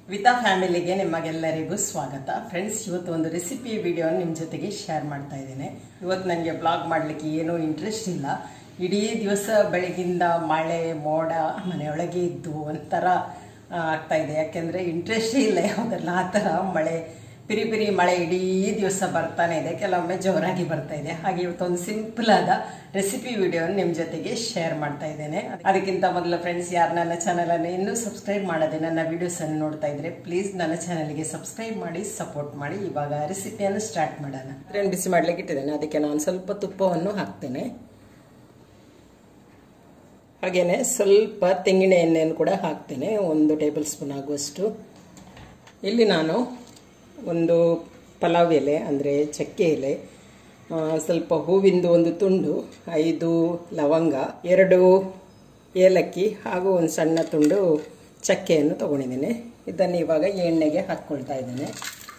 ವಿತಾ ಫ್ಯಾಮಿಲಿಗೆ ನಿಮಗೆಲ್ಲರಿಗೂ ಸ್ವಾಗತ ಫ್ರೆಂಡ್ಸ್ ಇವತ್ತು ಒಂದು ರೆಸಿಪಿ ವಿಡಿಯೋ ನಿಮ್ಮ ಜೊತೆಗೆ ಶೇರ್ ಮಾಡ್ತಾ ಇದ್ದೇನೆ ಇವತ್ತು ನನಗೆ ಬ್ಲಾಗ್ ಮಾಡಲಿಕ್ಕೆ ಏನೂ ಇಂಟ್ರೆಸ್ಟ್ ಇಲ್ಲ ಇಡೀ ದಿವಸ ಬೆಳಗಿಂದ ಮಳೆ ಮೋಡ ಮನೆಯೊಳಗೆ ಇದ್ದು ಒಂಥರ ಆ, ಆಗ್ತಾ ಇದೆ ಯಾಕೆಂದರೆ ಇಂಟ್ರೆಸ್ಟೇ ಇಲ್ಲ ಯಾವುದಲ್ಲ ಆ ಥರ ಮಳೆ ಪಿರಿ ಪಿರಿ ಮಳೆ ಇಡೀ ದಿವಸ ಬರ್ತಾನೆ ಇದೆ ಕೆಲವೊಮ್ಮೆ ಜೋರಾಗಿ ಬರ್ತಾ ಇದೆ ಹಾಗೆ ಇವತ್ತೊಂದು ಸಿಂಪಲ್ ಆದ ರೆಸಿಪಿ ವಿಡಿಯೋ ನಿಮ್ಮ ಜೊತೆಗೆ ಶೇರ್ ಮಾಡ್ತಾ ಇದ್ದೇನೆ ಅದಕ್ಕಿಂತ ಮೊದಲು ಫ್ರೆಂಡ್ಸ್ ಯಾರು ನನ್ನ ಚಾನಲ್ ಅನ್ನು ಇನ್ನೂ ಸಬ್ಸ್ಕ್ರೈಬ್ ಮಾಡದೆ ನನ್ನ ವಿಡಿಯೋಸ್ ಅನ್ನು ನೋಡ್ತಾ ಇದ್ರೆ ಪ್ಲೀಸ್ ನನ್ನ ಚಾನಲ್ಗೆ ಸಬ್ಸ್ಕ್ರೈಬ್ ಮಾಡಿ ಸಪೋರ್ಟ್ ಮಾಡಿ ಇವಾಗ ರೆಸಿಪಿಯನ್ನು ಸ್ಟಾರ್ಟ್ ಮಾಡೋಣ ಫ್ರೆಂಡ್ ಬಿಸಿ ಮಾಡ್ಲಿಕ್ಕೆ ಇಟ್ಟಿದ್ದೇನೆ ಅದಕ್ಕೆ ನಾನು ಸ್ವಲ್ಪ ತುಪ್ಪವನ್ನು ಹಾಕ್ತೇನೆ ಹಾಗೇನೆ ಸ್ವಲ್ಪ ತೆಂಗಿನ ಎಣ್ಣೆಯನ್ನು ಕೂಡ ಹಾಕ್ತೇನೆ ಒಂದು ಟೇಬಲ್ ಸ್ಪೂನ್ ಆಗುವಷ್ಟು ಇಲ್ಲಿ ನಾನು ಒಂದು ಪಲಾವ್ ಎಲೆ ಅಂದರೆ ಚಕ್ಕೆ ಎಲೆ ಆ, ಸ್ವಲ್ಪ ಹೂವಿಂದು ಒಂದು ತುಂಡು ಐದು ಲವಂಗ ಎರಡು ಏಲಕ್ಕಿ ಹಾಗೂ ಒಂದು ಸಣ್ಣ ತುಂಡು ಚಕ್ಕೆಯನ್ನು ತಗೊಂಡಿದ್ದೇನೆ ಇದನ್ನು ಇವಾಗ ಎಣ್ಣೆಗೆ ಹಾಕ್ಕೊಳ್ತಾ ಇದ್ದೇನೆ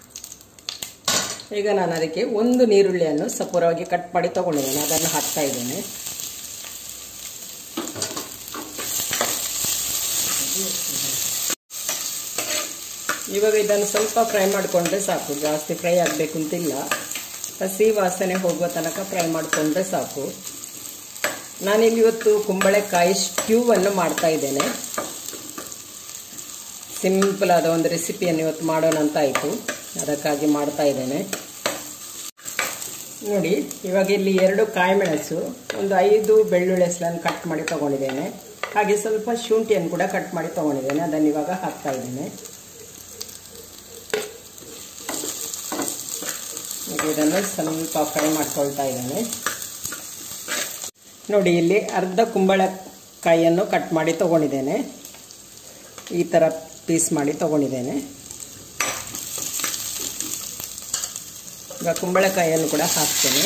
ಈಗ ನಾನು ಅದಕ್ಕೆ ಒಂದು ನೀರುಳ್ಳಿಯನ್ನು ಸಪೂರವಾಗಿ ಕಟ್ ಮಾಡಿ ತಗೊಂಡಿದ್ದೇನೆ ಅದನ್ನು ಹಾಕ್ತಾ ಇದ್ದೇನೆ ಇವಾಗ ಇದನ್ನು ಸ್ವಲ್ಪ ಫ್ರೈ ಮಾಡಿಕೊಂಡ್ರೆ ಸಾಕು ಜಾಸ್ತಿ ಫ್ರೈ ಆಗಬೇಕು ಅಂತಿಲ್ಲ ಹಸಿ ವಾಸನೆ ಹೋಗುವ ತನಕ ಫ್ರೈ ಮಾಡಿಕೊಂಡ್ರೆ ಸಾಕು ನಾನಿಲ್ಲಿ ಇವತ್ತು ಕುಂಬಳಕಾಯಿ ಸ್ಟ್ಯೂವನ್ನು ಮಾಡ್ತಾ ಇದ್ದೇನೆ ಸಿಂಪಲ್ ಆದ ಒಂದು ರೆಸಿಪಿಯನ್ನು ಇವತ್ತು ಮಾಡೋಣ ಅಂತ ಆಯಿತು ಅದಕ್ಕಾಗಿ ಮಾಡ್ತಾ ಇದ್ದೇನೆ ನೋಡಿ ಇವಾಗ ಇಲ್ಲಿ ಎರಡು ಕಾಯಿಮೆಣಸು ಒಂದು ಐದು ಬೆಳ್ಳುಳ್ಳಿ ಹೆಸಲನ್ನು ಕಟ್ ಮಾಡಿ ತಗೊಂಡಿದ್ದೇನೆ ಹಾಗೆ ಸ್ವಲ್ಪ ಶುಂಠಿಯನ್ನು ಕೂಡ ಕಟ್ ಮಾಡಿ ತಗೊಂಡಿದ್ದೇನೆ ಅದನ್ನು ಇವಾಗ ಹಾಕ್ತಾ ಇದ್ದೇನೆ ಈಗ ಇದನ್ನು ಸ್ವಲ್ಪ ಫ್ರೈ ಮಾಡ್ಕೊಳ್ತಾ ಇದ್ದೇನೆ ನೋಡಿ ಇಲ್ಲಿ ಅರ್ಧ ಕುಂಬಳಕಾಯಿಯನ್ನು ಕಟ್ ಮಾಡಿ ತಗೊಂಡಿದ್ದೇನೆ ಈ ಥರ ಪೀಸ್ ಮಾಡಿ ತಗೊಂಡಿದ್ದೇನೆ ಈಗ ಕುಂಬಳಕಾಯಿಯನ್ನು ಕೂಡ ಹಾಕ್ತೇನೆ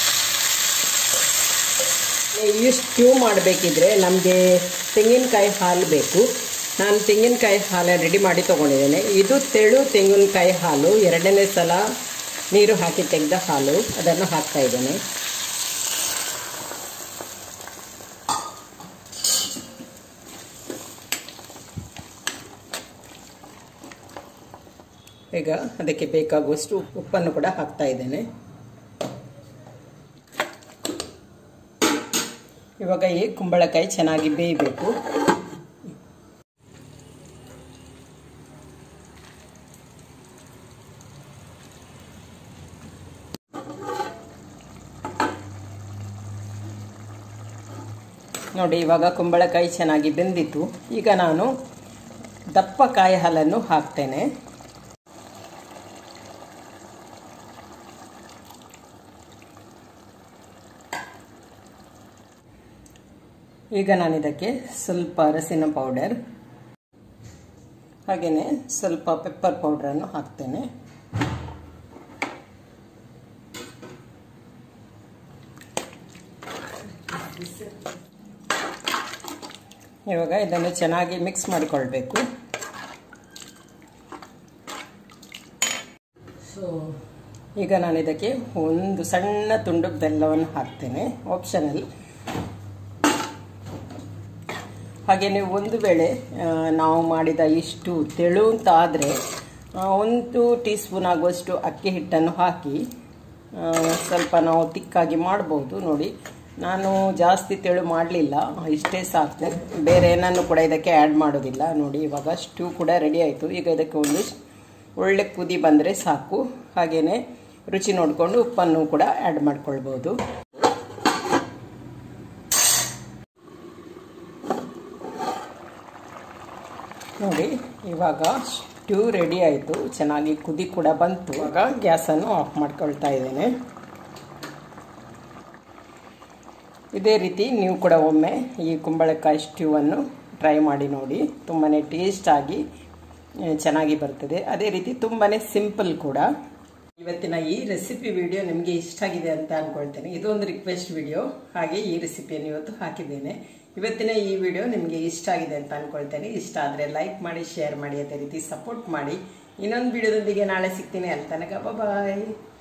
ಈ ಸ್ಟ್ಯೂ ಮಾಡಬೇಕಿದ್ರೆ ನಮಗೆ ತೆಂಗಿನಕಾಯಿ ಹಾಲು ಬೇಕು ನಾನು ತೆಂಗಿನಕಾಯಿ ಹಾಲು ರೆಡಿ ಮಾಡಿ ತೊಗೊಂಡಿದ್ದೇನೆ ಇದು ತೆಳು ತೆಂಗಿನಕಾಯಿ ಹಾಲು ಎರಡನೇ ಸಲ ನೀರು ಹಾಕಿ ತೆಗೆದ ಹಾಲು ಅದನ್ನು ಹಾಕ್ತಾ ಇದ್ದೇನೆ ಈಗ ಅದಕ್ಕೆ ಬೇಕಾಗುವಷ್ಟು ಉಪ್ಪನ್ನು ಕೂಡ ಹಾಕ್ತಾ ಇದ್ದೇನೆ ಇವಾಗ ಈ ಕುಂಬಳಕಾಯಿ ಚೆನ್ನಾಗಿ ಬೇಯಬೇಕು ನೋಡಿ ಇವಾಗ ಕುಂಬಳಕಾಯಿ ಚೆನ್ನಾಗಿ ಬೆಂದಿತ್ತು ಈಗ ನಾನು ದಪ್ಪ ಕಾಯಿ ಹಾಲನ್ನು ಹಾಕ್ತೇನೆ ಈಗ ನಾನು ಇದಕ್ಕೆ ಸ್ವಲ್ಪ ಅರಸಿನ ಪೌಡರ್ ಹಾಗೆಯೇ ಸ್ವಲ್ಪ ಪೆಪ್ಪರ್ ಪೌಡ್ರನ್ನು ಹಾಕ್ತೇನೆ ಇವಾಗ ಇದನ್ನು ಚೆನ್ನಾಗಿ ಮಿಕ್ಸ್ ಮಾಡಿಕೊಳ್ಬೇಕು ಸೊ ಈಗ ನಾನು ಇದಕ್ಕೆ ಒಂದು ಸಣ್ಣ ತುಂಡು ಬೆಲ್ಲವನ್ನು ಹಾಕ್ತೇನೆ ಆಪ್ಷನಲ್ ಹಾಗೆ ನೀವು ಒಂದು ವೇಳೆ ನಾವು ಮಾಡಿದ ಇಷ್ಟು ತೆಳು ಅಂತ ಆದರೆ ಒಂದು ಟೀ ಸ್ಪೂನ್ ಆಗುವಷ್ಟು ಅಕ್ಕಿ ಹಿಟ್ಟನ್ನು ಹಾಕಿ ಸ್ವಲ್ಪ ನಾವು ತಿಕ್ಕಾಗಿ ಮಾಡ್ಬೋದು ನೋಡಿ ನಾನು ಜಾಸ್ತಿ ತೆಳು ಮಾಡಲಿಲ್ಲ ಇಷ್ಟೇ ಸಾಕು ಬೇರೆ ಏನನ್ನು ಕೂಡ ಇದಕ್ಕೆ ಆ್ಯಡ್ ಮಾಡೋದಿಲ್ಲ ನೋಡಿ ಇವಾಗ ಸ್ಟ್ಯೂ ಕೂಡ ರೆಡಿ ಆಯಿತು ಈಗ ಇದಕ್ಕೆ ಒಂದು ಒಳ್ಳೆ ಕುದಿ ಬಂದರೆ ಸಾಕು ಹಾಗೆಯೇ ರುಚಿ ನೋಡಿಕೊಂಡು ಉಪ್ಪನ್ನು ಕೂಡ ಆ್ಯಡ್ ಮಾಡ್ಕೊಳ್ಬೋದು ನೋಡಿ ಇವಾಗ ಸ್ಟ್ಯೂ ರೆಡಿ ಆಯಿತು ಚೆನ್ನಾಗಿ ಕುದಿ ಕೂಡ ಬಂತು ಇವಾಗ ಗ್ಯಾಸನ್ನು ಆಫ್ ಮಾಡ್ಕೊಳ್ತಾ ಇದ್ದೇನೆ ಇದೇ ರೀತಿ ನೀವು ಕೂಡ ಒಮ್ಮೆ ಈ ಕುಂಬಳಕಾಯಿ ಸ್ಟ್ಯೂವನ್ನು ಟ್ರೈ ಮಾಡಿ ನೋಡಿ ತುಂಬಾ ಟೇಸ್ಟಾಗಿ ಚೆನ್ನಾಗಿ ಬರ್ತದೆ ಅದೇ ರೀತಿ ತುಂಬಾ ಸಿಂಪಲ್ ಕೂಡ ಇವತ್ತಿನ ಈ ರೆಸಿಪಿ ವಿಡಿಯೋ ನಿಮಗೆ ಇಷ್ಟ ಆಗಿದೆ ಅಂತ ಅಂದ್ಕೊಳ್ತೇನೆ ಇದೊಂದು ರಿಕ್ವೆಸ್ಟ್ ವಿಡಿಯೋ ಹಾಗೆ ಈ ರೆಸಿಪಿಯನ್ನು ಇವತ್ತು ಹಾಕಿದ್ದೇನೆ ಇವತ್ತಿನ ಈ ವಿಡಿಯೋ ನಿಮಗೆ ಇಷ್ಟ ಆಗಿದೆ ಅಂತ ಅಂದ್ಕೊಳ್ತೇನೆ ಇಷ್ಟ ಆದರೆ ಲೈಕ್ ಮಾಡಿ ಶೇರ್ ಮಾಡಿ ಅದೇ ರೀತಿ ಸಪೋರ್ಟ್ ಮಾಡಿ ಇನ್ನೊಂದು ವಿಡಿಯೋದೊಂದಿಗೆ ನಾಳೆ ಸಿಗ್ತೀನಿ ಅಲ್ಲಿ ತನಕ ಬಾಯ್